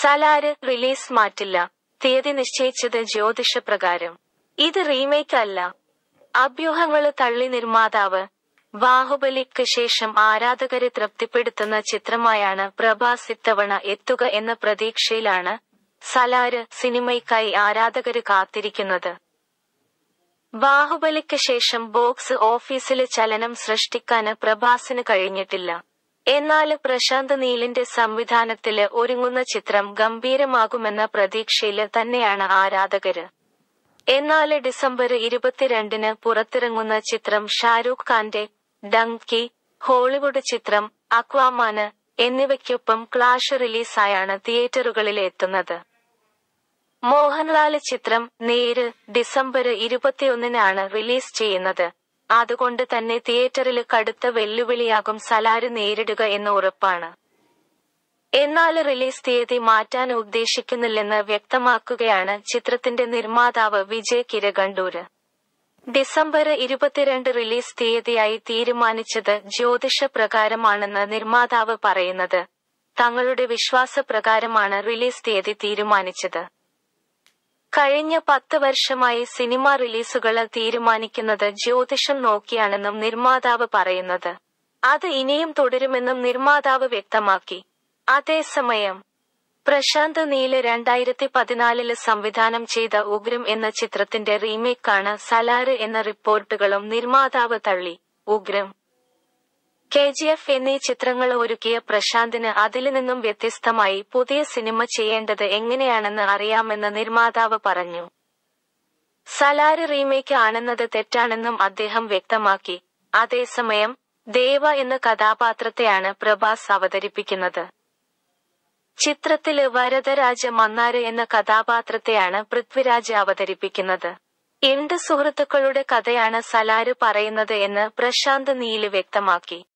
സലാര് release മാറ്റില്ല തീയതി നിശ്ചയിച്ചത് ജ്യോതിഷപ്രകാരം ഇത് റീമേക്ക് അല്ല അഭ്യൂഹങ്ങള് തള്ളി നിർമ്മാതാവ് ബാഹുബലിക്ക് ശേഷം ആരാധകരെ തൃപ്തിപ്പെടുത്തുന്ന ചിത്രമായാണ് പ്രഭാസ് ഇത്തവണ എത്തുക എന്ന പ്രതീക്ഷയിലാണ് സലാര് സിനിമയ്ക്കായി ആരാധകര് കാത്തിരിക്കുന്നത് ബാഹുബലിക്ക് ശേഷം ബോക്സ് ഓഫീസില് ചലനം സൃഷ്ടിക്കാന് പ്രഭാസിന് കഴിഞ്ഞിട്ടില്ല എന്നാല് പ്രശാന്ത് നീലിന്റെ സംവിധാനത്തില് ഒരുങ്ങുന്ന ചിത്രം ഗംഭീരമാകുമെന്ന പ്രതീക്ഷയില് തന്നെയാണ് ആരാധകര് എന്നാല് ഡിസംബർ ഇരുപത്തിരണ്ടിന് പുറത്തിറങ്ങുന്ന ചിത്രം ഷാരൂഖ് ഖാന്റെ ഡങ്കി ഹോളിവുഡ് ചിത്രം അക്വാമാന് എന്നിവയ്ക്കൊപ്പം ക്ലാഷ് റിലീസായാണ് തിയേറ്ററുകളിൽ എത്തുന്നത് മോഹൻലാല് ചിത്രം നേര് ഡിസംബർ ഇരുപത്തിയൊന്നിനാണ് റിലീസ് ചെയ്യുന്നത് അതുകൊണ്ട് തന്നെ തിയേറ്ററിൽ കടുത്ത വെല്ലുവിളിയാകും സലാര് നേരിടുക എന്ന് ഉറപ്പാണ് എന്നാൽ റിലീസ് തീയതി മാറ്റാൻ ഉദ്ദേശിക്കുന്നില്ലെന്ന് വ്യക്തമാക്കുകയാണ് ചിത്രത്തിന്റെ നിർമ്മാതാവ് വിജയ് കിരകണ്ടൂര് ഡിസംബർ ഇരുപത്തിരണ്ട് റിലീസ് തീയതിയായി തീരുമാനിച്ചത് ജ്യോതിഷപ്രകാരമാണെന്ന് നിർമ്മാതാവ് പറയുന്നത് തങ്ങളുടെ വിശ്വാസപ്രകാരമാണ് റിലീസ് തീയതി തീരുമാനിച്ചത് കഴിഞ്ഞ പത്ത് വർഷമായി സിനിമ റിലീസുകൾ തീരുമാനിക്കുന്നത് ജ്യോതിഷം നോക്കിയാണെന്നും നിർമ്മാതാവ് പറയുന്നത് അത് ഇനിയും തുടരുമെന്നും നിർമ്മാതാവ് വ്യക്തമാക്കി അതേസമയം പ്രശാന്ത് നീല് രണ്ടായിരത്തി പതിനാലില് സംവിധാനം ചെയ്ത ഉഗ്രം എന്ന ചിത്രത്തിന്റെ റീമേക്കാണ് സലാര് എന്ന റിപ്പോർട്ടുകളും നിർമ്മാതാവ് തള്ളി ഉഗ്രം കെ ജി എഫ് എന്നീ ചിത്രങ്ങൾ ഒരുക്കിയ പ്രശാന്തിന് അതിൽ നിന്നും വ്യത്യസ്തമായി പുതിയ സിനിമ ചെയ്യേണ്ടത് എങ്ങനെയാണെന്ന് അറിയാമെന്ന് നിർമ്മാതാവ് പറഞ്ഞു സലാര് റീമേക്ക് ആണെന്നത് തെറ്റാണെന്നും അദ്ദേഹം വ്യക്തമാക്കി അതേസമയം ദേവ എന്ന കഥാപാത്രത്തെയാണ് പ്രഭാസ് അവതരിപ്പിക്കുന്നത് ചിത്രത്തില് വരദരാജ മന്നാര് എന്ന കഥാപാത്രത്തെയാണ് പൃഥ്വിരാജ് അവതരിപ്പിക്കുന്നത് എന്റെ സുഹൃത്തുക്കളുടെ കഥയാണ് സലാര് പറയുന്നത് എന്ന് പ്രശാന്ത് നീല് വ്യക്തമാക്കി